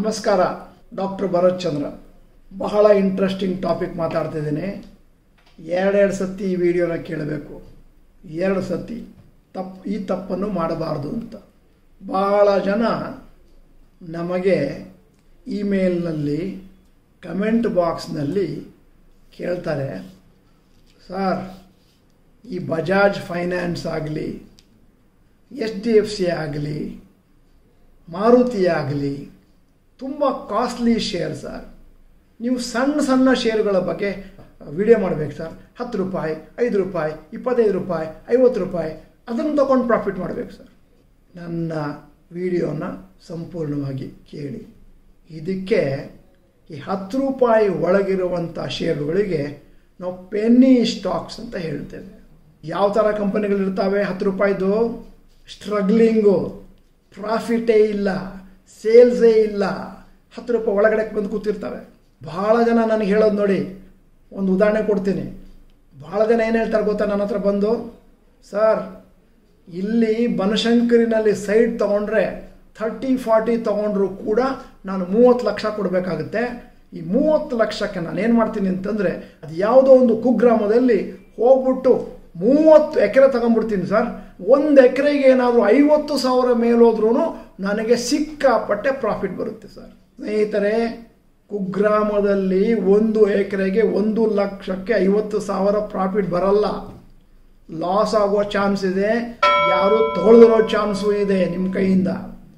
ನಮಸ್ಕಾರ ಡಾಕ್ಟರ್ ಭರತ್ ಚಂದ್ರ ಬಹಳ interesting topic ಮಾತಾಡ್ತಿದ್ದೀನಿ ಎರಡೆರಡು ಸತಿ ಈ ವಿಡಿಯೋನ ಕೇಳಬೇಕು ಎರಡು ಸತಿ ತಪ್ಪು ಈ ತಪ್ಪನ್ನು ಮಾಡಬಾರ್ದು ಅಂತ ಬಹಳ ಜನ ನಮಗೆ ಇಮೇಲ್ನಲ್ಲಿ ಕಮೆಂಟ್ ಬಾಕ್ಸ್ನಲ್ಲಿ ಕೇಳ್ತಾರೆ ಸರ್ ಈ ಬಜಾಜ್ ಫೈನಾನ್ಸ್ ಆಗಲಿ ಎಚ್ ಡಿ ಎಫ್ ಸಿ ಆಗಲಿ ಮಾರುತಿ ಆಗಲಿ ತುಂಬ ಕಾಸ್ಟ್ಲಿ ಶೇರ್ ಸರ್ ನೀವು ಸಣ್ಣ ಸಣ್ಣ ಶೇರುಗಳ ಬಗ್ಗೆ ವಿಡಿಯೋ ಮಾಡಬೇಕು ಸರ್ ಹತ್ತು ರೂಪಾಯಿ ಐದು ರೂಪಾಯಿ ಇಪ್ಪತ್ತೈದು ರೂಪಾಯಿ ಐವತ್ತು ರೂಪಾಯಿ ಅದನ್ನು ತಗೊಂಡು ಪ್ರಾಫಿಟ್ ಮಾಡಬೇಕು ಸರ್ ನನ್ನ ವಿಡಿಯೋನ ಸಂಪೂರ್ಣವಾಗಿ ಕೇಳಿ ಇದಕ್ಕೆ ಈ ಹತ್ತು ರೂಪಾಯಿ ಒಳಗಿರುವಂಥ ಶೇರುಗಳಿಗೆ ನಾವು ಪೆನ್ನಿ ಸ್ಟಾಕ್ಸ್ ಅಂತ ಹೇಳ್ತೇವೆ ಯಾವ ಥರ ಕಂಪನಿಗಳಿರ್ತಾವೆ ಹತ್ತು ರೂಪಾಯಿದು ಸ್ಟ್ರಗ್ಲಿಂಗು ಪ್ರಾಫಿಟೇ ಇಲ್ಲ ಸೇಲ್ಸೇ ಇಲ್ಲ ಹತ್ತು ರೂಪಾಯಿ ಒಳಗಡೆ ಬಂದು ಕೂತಿರ್ತವೆ ಭಾಳ ಜನ ನನಗೆ ಹೇಳೋದು ನೋಡಿ ಒಂದು ಉದಾಹರಣೆ ಕೊಡ್ತೀನಿ ಭಾಳ ಜನ ಏನು ಹೇಳ್ತಾರೆ ಗೊತ್ತಾ ನನ್ನ ಹತ್ರ ಬಂದು ಸರ್ ಇಲ್ಲಿ ಬನಶಂಕರಿನಲ್ಲಿ ಸೈಟ್ ತೊಗೊಂಡ್ರೆ ಥರ್ಟಿ ಫಾರ್ಟಿ ತೊಗೊಂಡ್ರು ಕೂಡ ನಾನು ಮೂವತ್ತು ಲಕ್ಷ ಕೊಡಬೇಕಾಗುತ್ತೆ ಈ ಮೂವತ್ತು ಲಕ್ಷಕ್ಕೆ ನಾನು ಏನು ಮಾಡ್ತೀನಿ ಅಂತಂದರೆ ಅದು ಯಾವುದೋ ಒಂದು ಕುಗ್ರಾಮದಲ್ಲಿ ಹೋಗ್ಬಿಟ್ಟು ಮೂವತ್ತು ಎಕರೆ ತಗೊಂಡ್ಬಿಡ್ತೀನಿ ಸರ್ ಒಂದು ಎಕರೆಗೆ ಏನಾದರೂ ಐವತ್ತು ಸಾವಿರ ಮೇಲೋದ್ರೂ ನನಗೆ ಸಿಕ್ಕಾಪಟ್ಟೆ ಪ್ರಾಫಿಟ್ ಬರುತ್ತೆ ಸರ್ ಸ್ನೇಹಿತರೆ ಕುಗ್ರಾಮದಲ್ಲಿ ಒಂದು ಎಕರೆಗೆ ಒಂದು ಲಕ್ಷಕ್ಕೆ ಐವತ್ತು ಸಾವಿರ ಪ್ರಾಫಿಟ್ ಬರಲ್ಲ ಲಾಸ್ ಆಗೋ ಚಾನ್ಸ್ ಇದೆ ಯಾರು ತಗೊಳ್ದಿರೋ ಚಾನ್ಸು ಇದೆ ನಿಮ್ಮ ಕೈಯಿಂದ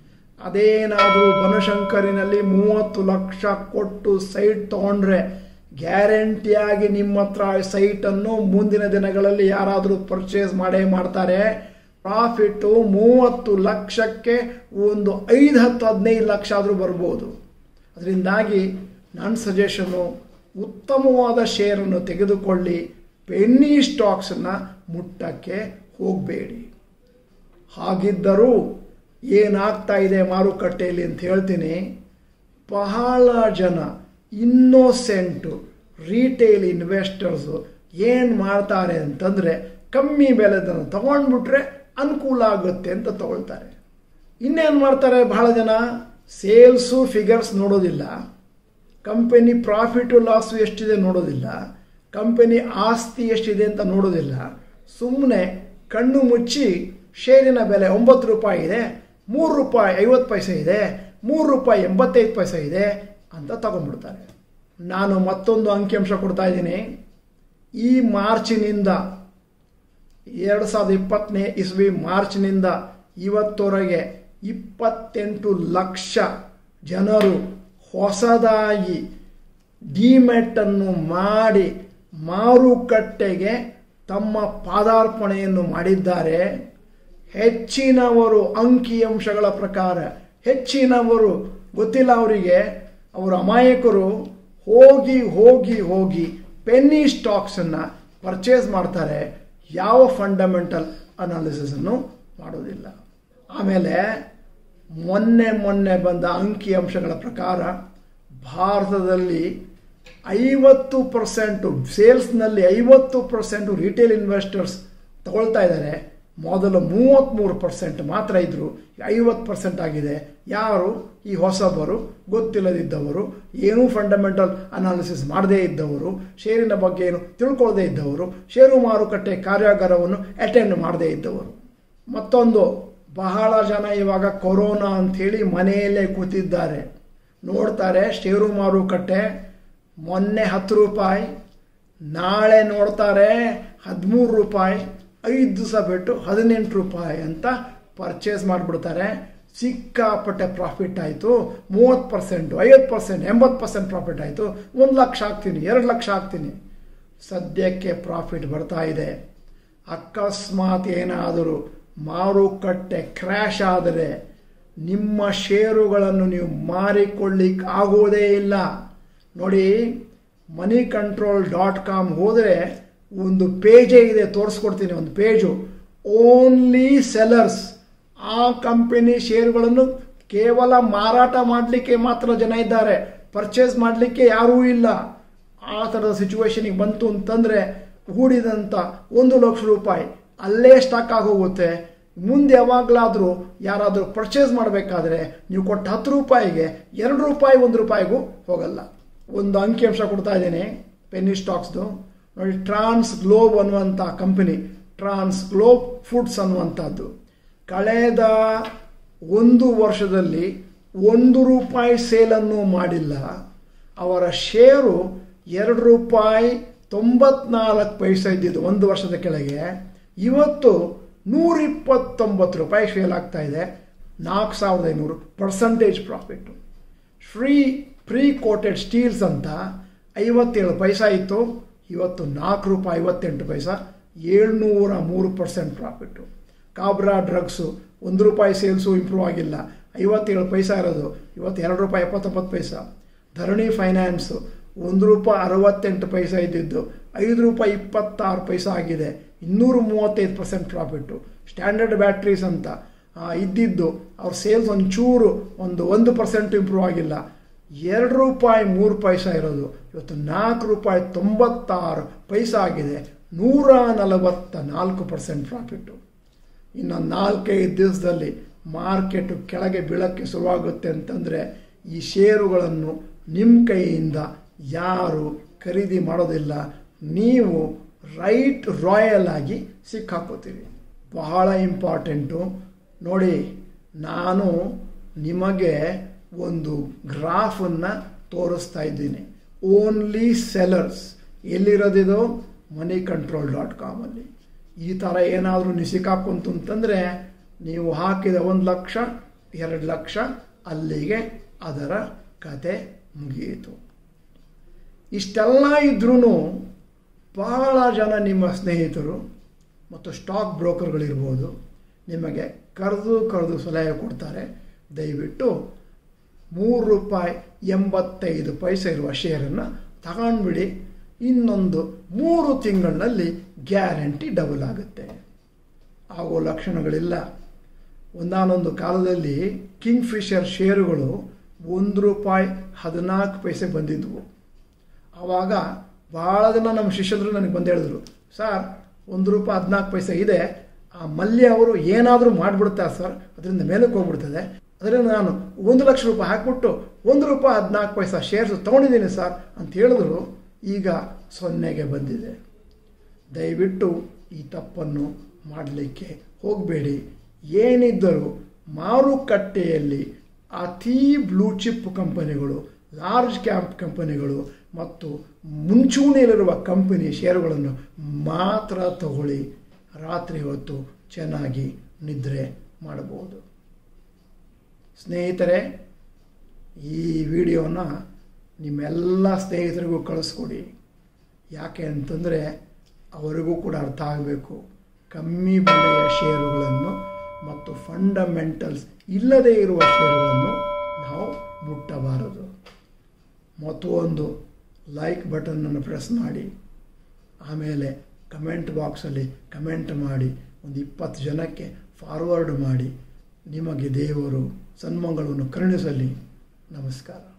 ಅದೇನಾದರೂ ಬನಶಂಕರಿನಲ್ಲಿ ಮೂವತ್ತು ಲಕ್ಷ ಕೊಟ್ಟು ಸೈಟ್ ತಗೊಂಡ್ರೆ ಗ್ಯಾರಂಟಿಯಾಗಿ ನಿಮ್ಮ ಹತ್ರ ಸೈಟನ್ನು ಮುಂದಿನ ದಿನಗಳಲ್ಲಿ ಯಾರಾದರೂ ಪರ್ಚೇಸ್ ಮಾಡೇ ಮಾಡ್ತಾರೆ ಪ್ರಾಫಿಟ್ಟು ಮೂವತ್ತು ಲಕ್ಷಕ್ಕೆ ಒಂದು ಐದು ಹತ್ತು ಹದಿನೈದು ಲಕ್ಷ ಆದರೂ ಬರ್ಬೋದು ಅದರಿಂದಾಗಿ ನನ್ನ ಸಜೆಷನು ಉತ್ತಮವಾದ ಶೇರನ್ನು ತೆಗೆದುಕೊಳ್ಳಿ ಪೆನ್ನಿ ಸ್ಟಾಕ್ಸನ್ನು ಮುಟ್ಟಕ್ಕೆ ಹೋಗಬೇಡಿ ಹಾಗಿದ್ದರೂ ಏನಾಗ್ತಾ ಇದೆ ಮಾರುಕಟ್ಟೆಯಲ್ಲಿ ಅಂತ ಹೇಳ್ತೀನಿ ಬಹಳ ಜನ ಇನ್ನೋಸೆಂಟು ರಿಟೇಲ್ ಇನ್ವೆಸ್ಟರ್ಸು ಏನು ಮಾಡ್ತಾರೆ ಅಂತಂದರೆ ಕಮ್ಮಿ ಬೆಲೆದನ್ನು ತಗೊಂಡ್ಬಿಟ್ರೆ ಅನುಕೂಲ ಆಗುತ್ತೆ ಅಂತ ತಗೊಳ್ತಾರೆ ಇನ್ನೇನು ಮಾಡ್ತಾರೆ ಬಹಳ ಜನ ಸೇಲ್ಸು ಫಿಗರ್ಸ್ ನೋಡೋದಿಲ್ಲ ಕಂಪನಿ ಪ್ರಾಫಿಟು ಲಾಸು ಎಷ್ಟಿದೆ ನೋಡೋದಿಲ್ಲ ಕಂಪನಿ ಆಸ್ತಿ ಎಷ್ಟಿದೆ ಅಂತ ನೋಡೋದಿಲ್ಲ ಸುಮ್ಮನೆ ಕಣ್ಣು ಮುಚ್ಚಿ ಶೇರಿನ ಬೆಲೆ ಒಂಬತ್ತು ರೂಪಾಯಿ ಇದೆ ಮೂರು ರೂಪಾಯಿ ಐವತ್ತು ಪೈಸೆ ಇದೆ ಮೂರು ರೂಪಾಯಿ ಎಂಬತ್ತೈದು ಪೈಸೆ ಇದೆ ಅಂತ ತಗೊಂಡ್ಬಿಡ್ತಾರೆ ನಾನು ಮತ್ತೊಂದು ಅಂಕಿಅಂಶ ಕೊಡ್ತಾ ಇದ್ದೀನಿ ಈ ಮಾರ್ಚಿನಿಂದ ಎರಡು ಸಾವಿರದ ಇಪ್ಪತ್ತನೇ ಇಸ್ವಿ ಮಾರ್ಚ್ನಿಂದ ಇವತ್ತವರೆಗೆ ಇಪ್ಪತ್ತೆಂಟು ಲಕ್ಷ ಜನರು ಹೊಸದಾಗಿ ಡಿಮೆಟನ್ನು ಮಾಡಿ ಮಾರುಕಟ್ಟೆಗೆ ತಮ್ಮ ಪಾದಾರ್ಪಣೆಯನ್ನು ಮಾಡಿದ್ದಾರೆ ಹೆಚ್ಚಿನವರು ಅಂಕಿಅಂಶಗಳ ಪ್ರಕಾರ ಹೆಚ್ಚಿನವರು ಗೊತ್ತಿಲ್ಲ ಅವರಿಗೆ ಅವರು ಅಮಾಯಕರು ಹೋಗಿ ಹೋಗಿ ಹೋಗಿ ಪೆನ್ನಿ ಸ್ಟಾಕ್ಸನ್ನು ಪರ್ಚೇಸ್ ಮಾಡ್ತಾರೆ ಯಾವ ಫಂಡಮೆಂಟಲ್ ಅನಾಲಿಸಿಸನ್ನು ಮಾಡೋದಿಲ್ಲ ಆಮೇಲೆ ಮೊನ್ನೆ ಮೊನ್ನೆ ಬಂದ ಅಂಕಿಅಂಶಗಳ ಪ್ರಕಾರ ಭಾರತದಲ್ಲಿ ಐವತ್ತು ಪರ್ಸೆಂಟು ಸೇಲ್ಸ್ನಲ್ಲಿ ಐವತ್ತು ಪರ್ಸೆಂಟು ರಿಟೇಲ್ ಇನ್ವೆಸ್ಟರ್ಸ್ ತಗೊಳ್ತಾ ಇದ್ದಾರೆ ಮೊದಲು ಮೂವತ್ತ್ಮೂರು ಪರ್ಸೆಂಟ್ ಮಾತ್ರ ಇದ್ದರು ಐವತ್ತು ಪರ್ಸೆಂಟ್ ಆಗಿದೆ ಯಾರು ಈ ಹೊಸಬರು ಗೊತ್ತಿಲ್ಲದಿದ್ದವರು ಏನೂ ಫಂಡಮೆಂಟಲ್ ಅನಾಲಿಸಿಸ್ ಮಾಡದೇ ಇದ್ದವರು ಷೇರಿನ ಬಗ್ಗೆ ಏನು ತಿಳ್ಕೊಳ್ಳದೇ ಇದ್ದವರು ಷೇರು ಮಾರುಕಟ್ಟೆ ಕಾರ್ಯಾಗಾರವನ್ನು ಅಟೆಂಡ್ ಮಾಡದೇ ಇದ್ದವರು ಮತ್ತೊಂದು ಬಹಳ ಜನ ಇವಾಗ ಕೊರೋನಾ ಅಂಥೇಳಿ ಮನೆಯಲ್ಲೇ ಕೂತಿದ್ದಾರೆ ನೋಡ್ತಾರೆ ಷೇರು ಮಾರುಕಟ್ಟೆ ಮೊನ್ನೆ ಹತ್ತು ರೂಪಾಯಿ ನಾಳೆ ನೋಡ್ತಾರೆ ಹದಿಮೂರು ರೂಪಾಯಿ ಐದು ದಿವಸ ಬಿಟ್ಟು ಹದಿನೆಂಟು ರೂಪಾಯಿ ಅಂತ ಪರ್ಚೇಸ್ ಮಾಡಿಬಿಡ್ತಾರೆ ಸಿಕ್ಕಾಪಟ್ಟೆ ಪ್ರಾಫಿಟ್ ಆಯಿತು ಮೂವತ್ತು ಪರ್ಸೆಂಟು ಐವತ್ತು ಪರ್ಸೆಂಟ್ ಎಂಬತ್ತು ಪರ್ಸೆಂಟ್ ಪ್ರಾಫಿಟ್ ಆಯಿತು ಒಂದು ಲಕ್ಷ ಹಾಕ್ತೀನಿ ಎರಡು ಲಕ್ಷ ಹಾಕ್ತೀನಿ ಸದ್ಯಕ್ಕೆ ಪ್ರಾಫಿಟ್ ಬರ್ತಾ ಇದೆ ಅಕಸ್ಮಾತ್ ಏನಾದರೂ ಮಾರುಕಟ್ಟೆ ಕ್ರ್ಯಾಶ್ ಆದರೆ ನಿಮ್ಮ ಷೇರುಗಳನ್ನು ನೀವು ಮಾರಿಕೊಳ್ಳಿಕ್ಕೆ ಆಗೋದೇ ಇಲ್ಲ ನೋಡಿ ಮನಿ ಕಂಟ್ರೋಲ್ ಡಾಟ್ ಕಾಮ್ ಹೋದರೆ ಒಂದು ಪೇಜೇ ಇದೆ ತೋರಿಸ್ಕೊಡ್ತೀನಿ ಒಂದು ಪೇಜು ಓನ್ಲಿ ಸೆಲರ್ಸ್ ಆ ಕಂಪನಿ ಷೇರುಗಳನ್ನು ಕೇವಲ ಮಾರಾಟ ಮಾಡಲಿಕ್ಕೆ ಮಾತ್ರ ಜನ ಇದ್ದಾರೆ ಪರ್ಚೇಸ್ ಮಾಡಲಿಕ್ಕೆ ಯಾರೂ ಇಲ್ಲ ಆ ಥರದ ಸಿಚುವೇಶನಿಗೆ ಬಂತು ಅಂತಂದರೆ ಹೂಡಿದಂಥ ಒಂದು ಲಕ್ಷ ರೂಪಾಯಿ ಅಲ್ಲೇ ಸ್ಟಾಕ್ ಆಗೋಗುತ್ತೆ ಮುಂದೆ ಯಾವಾಗಲಾದರೂ ಯಾರಾದರೂ ಪರ್ಚೇಸ್ ಮಾಡಬೇಕಾದ್ರೆ ನೀವು ಕೊಟ್ಟ ಹತ್ತು ರೂಪಾಯಿಗೆ ಎರಡು ರೂಪಾಯಿ ಒಂದು ರೂಪಾಯಿಗೂ ಹೋಗಲ್ಲ ಒಂದು ಅಂಕಿಅಂಶ ಕೊಡ್ತಾ ಇದ್ದೇನೆ ಪೆನ್ನಿ ಸ್ಟಾಕ್ಸ್ದು ನೋಡಿ ಟ್ರಾನ್ಸ್ ಗ್ಲೋಬ್ ಅನ್ನುವಂಥ ಕಂಪನಿ ಟ್ರಾನ್ಸ್ ಗ್ಲೋಬ್ ಫುಡ್ಸ್ ಅನ್ನುವಂಥದ್ದು ಕಳೆದ ಒಂದು ವರ್ಷದಲ್ಲಿ ಒಂದು ರೂಪಾಯಿ ಸೇಲನ್ನು ಮಾಡಿಲ್ಲ ಅವರ ಷೇರು ಎರಡು ರೂಪಾಯಿ ತೊಂಬತ್ನಾಲ್ಕು ಪೈಸೆ ಇದ್ದಿದ್ದು ಒಂದು ವರ್ಷದ ಕೆಳಗೆ ಇವತ್ತು ನೂರಿಪ್ಪತ್ತೊಂಬತ್ತು ರೂಪಾಯಿ ಸೇಲ್ ಆಗ್ತಾ ಇದೆ ನಾಲ್ಕು ಸಾವಿರದ ಐನೂರು percentage profit Shri pre coated steels ಅಂತ ಐವತ್ತೇಳು ಪೈಸಾ ಇತ್ತು ಇವತ್ತು ನಾಲ್ಕು ರೂಪಾಯಿ ಐವತ್ತೆಂಟು ಪೈಸಾ ಏಳ್ನೂರ ಮೂರು ಪರ್ಸೆಂಟ್ ಪ್ರಾಫಿಟ್ಟು ಕಾಬ್ರಾ ಡ್ರಗ್ಸು ಒಂದು ರೂಪಾಯಿ ಸೇಲ್ಸು ಇಂಪ್ರೂವ್ ಆಗಿಲ್ಲ ಐವತ್ತೇಳು ಪೈಸಾ ಇರೋದು ಇವತ್ತು ಎರಡು ರೂಪಾಯಿ ಎಪ್ಪತ್ತೊಂಬತ್ತು ಪೈಸಾ ಧರಣಿ ಫೈನಾನ್ಸು ಒಂದು ರೂಪಾಯಿ ಅರವತ್ತೆಂಟು ಪೈಸಾ ಇದ್ದಿದ್ದು ಐದು ರೂಪಾಯಿ ಇಪ್ಪತ್ತಾರು ಪೈಸಾ ಆಗಿದೆ ಇನ್ನೂರ ಮೂವತ್ತೈದು ಪರ್ಸೆಂಟ್ ಪ್ರಾಫಿಟ್ಟು ಸ್ಟ್ಯಾಂಡರ್ಡ್ ಬ್ಯಾಟ್ರೀಸ್ ಅಂತ ಇದ್ದಿದ್ದು ಅವ್ರ ಸೇಲ್ಸ್ ಒಂಚೂರು ಒಂದು ಒಂದು ಪರ್ಸೆಂಟ್ ಇಂಪ್ರೂವ್ ಆಗಿಲ್ಲ ಎರಡು ರೂಪಾಯಿ ಮೂರು ಪೈಸಾ ಇರೋದು ಇವತ್ತು ನಾಲ್ಕು ರೂಪಾಯಿ ತೊಂಬತ್ತಾರು ಪೈಸಾ ಆಗಿದೆ ನೂರ ನಲವತ್ತ ನಾಲ್ಕು ಪರ್ಸೆಂಟ್ ಪ್ರಾಫಿಟ್ಟು ಇನ್ನು ನಾಲ್ಕೈದು ದಿವಸದಲ್ಲಿ ಮಾರ್ಕೆಟು ಕೆಳಗೆ ಬೀಳಕ್ಕೆ ಶುರುವಾಗುತ್ತೆ ಅಂತಂದರೆ ಈ ಷೇರುಗಳನ್ನು ನಿಮ್ಮ ಕೈಯಿಂದ ಯಾರು ಖರೀದಿ ಮಾಡೋದಿಲ್ಲ ನೀವು ರೈಟ್ ರಾಯಲ್ ಆಗಿ ಸಿಕ್ಕಾಕೋತೀರಿ ಬಹಳ ಇಂಪಾರ್ಟೆಂಟು ನೋಡಿ ನಾನು ನಿಮಗೆ ಒಂದು ಗ್ರಾಫನ್ನು ತೋರಿಸ್ತಾ ಇದ್ದೀನಿ ಓನ್ಲಿ ಸೆಲರ್ಸ್ ಎಲ್ಲಿರೋದಿದು ಮನಿ ಕಂಟ್ರೋಲ್ ಡಾಟ್ ಕಾಮಲ್ಲಿ ಈ ಥರ ಏನಾದರೂ ನೀವು ಸಿಕ್ಕಾಕೊಂತು ಅಂತಂದರೆ ನೀವು ಹಾಕಿದ ಒಂದು ಲಕ್ಷ ಎರಡು ಲಕ್ಷ ಅಲ್ಲಿಗೆ ಅದರ ಕತೆ ಮುಗಿಯಿತು ಇಷ್ಟೆಲ್ಲ ಇದ್ರೂ ಬಹಳ ಜನ ನಿಮ್ಮ ಸ್ನೇಹಿತರು ಮತ್ತು ಸ್ಟಾಕ್ ಬ್ರೋಕರ್ಗಳಿರ್ಬೋದು ನಿಮಗೆ ಕರೆದು ಕರೆದು ಸಲಹೆ ಕೊಡ್ತಾರೆ ದಯವಿಟ್ಟು ಮೂರು ರೂಪಾಯಿ ಎಂಬತ್ತೈದು ಪೈಸೆ ಇರುವ ಶೇರನ್ನು ತಗೊಂಡ್ಬಿಡಿ ಇನ್ನೊಂದು ಮೂರು ತಿಂಗಳಿನಲ್ಲಿ ಗ್ಯಾರಂಟಿ ಡಬಲ್ ಆಗುತ್ತೆ ಆಗೋ ಲಕ್ಷಣಗಳಿಲ್ಲ ಒಂದಾನೊಂದು ಕಾಲದಲ್ಲಿ ಕಿಂಗ್ ಫಿಶರ್ ಷೇರುಗಳು ಒಂದು ರೂಪಾಯಿ ಹದಿನಾಲ್ಕು ಪೈಸೆ ಬಂದಿದ್ವು ಆವಾಗ ಭಾಳ ಜನ ನಮ್ಮ ಶಿಷ್ಯರು ನನಗೆ ಬಂದು ಹೇಳಿದ್ರು ಸರ್ ಒಂದು ರೂಪಾಯಿ ಹದಿನಾಲ್ಕು ಪೈಸೆ ಇದೆ ಆ ಮಲ್ಯ ಅವರು ಏನಾದರೂ ಮಾಡಿಬಿಡ್ತಾರೆ ಸರ್ ಅದರಿಂದ ಮೇಲಕ್ಕೆ ಹೋಗ್ಬಿಡ್ತದೆ ಅದರಿಂದ ನಾನು ಒಂದು ಲಕ್ಷ ರೂಪಾಯಿ ಹಾಕ್ಬಿಟ್ಟು ಒಂದು ರೂಪಾಯಿ ಹದಿನಾಲ್ಕು ಪೈಸಾ ಶೇರ್ಸ್ ತೊಗೊಂಡಿದ್ದೀನಿ ಸರ್ ಅಂತ ಹೇಳಿದ್ರು ಈಗ ಸೊನ್ನೆಗೆ ಬಂದಿದೆ ದಯವಿಟ್ಟು ಈ ತಪ್ಪನ್ನು ಮಾಡಲಿಕ್ಕೆ ಹೋಗಬೇಡಿ ಏನಿದ್ದರೂ ಮಾರುಕಟ್ಟೆಯಲ್ಲಿ ಅತೀ ಬ್ಲೂ ಚಿಪ್ ಕಂಪನಿಗಳು ಲಾರ್ಜ್ ಕ್ಯಾಪ್ ಕಂಪನಿಗಳು ಮತ್ತು ಮುಂಚೂಣಿಯಲ್ಲಿರುವ ಕಂಪನಿ ಷೇರುಗಳನ್ನು ಮಾತ್ರ ತಗೊಳ್ಳಿ ರಾತ್ರಿ ಹೊತ್ತು ಚೆನ್ನಾಗಿ ನಿದ್ರೆ ಮಾಡಬಹುದು ಸ್ನೇಹಿತರೆ ಈ ವಿಡಿಯೋನ ನಿಮ್ಮೆಲ್ಲ ಸ್ನೇಹಿತರಿಗೂ ಕಳಿಸ್ಕೊಡಿ ಯಾಕೆ ಅಂತಂದರೆ ಅವರಿಗೂ ಕೂಡ ಅರ್ಥ ಆಗಬೇಕು ಕಮ್ಮಿ ಬೆಲೆಯ ಷೇರುಗಳನ್ನು ಮತ್ತು ಫಂಡಮೆಂಟಲ್ಸ್ ಇಲ್ಲದೇ ಇರುವ ಷೇರುಗಳನ್ನು ನಾವು ಮುಟ್ಟಬಾರದು ಮತ್ತು ಒಂದು ಲೈಕ್ ಬಟನನ್ನು ಪ್ರೆಸ್ ಮಾಡಿ ಆಮೇಲೆ ಕಮೆಂಟ್ ಬಾಕ್ಸಲ್ಲಿ ಕಮೆಂಟ್ ಮಾಡಿ ಒಂದು ಇಪ್ಪತ್ತು ಜನಕ್ಕೆ ಫಾರ್ವರ್ಡ್ ಮಾಡಿ ನಿಮಗೆ ದೇವರು ಸನ್ಮಂಗಳವನ್ನು ಕರುಣಿಸಲಿ ನಮಸ್ಕಾರ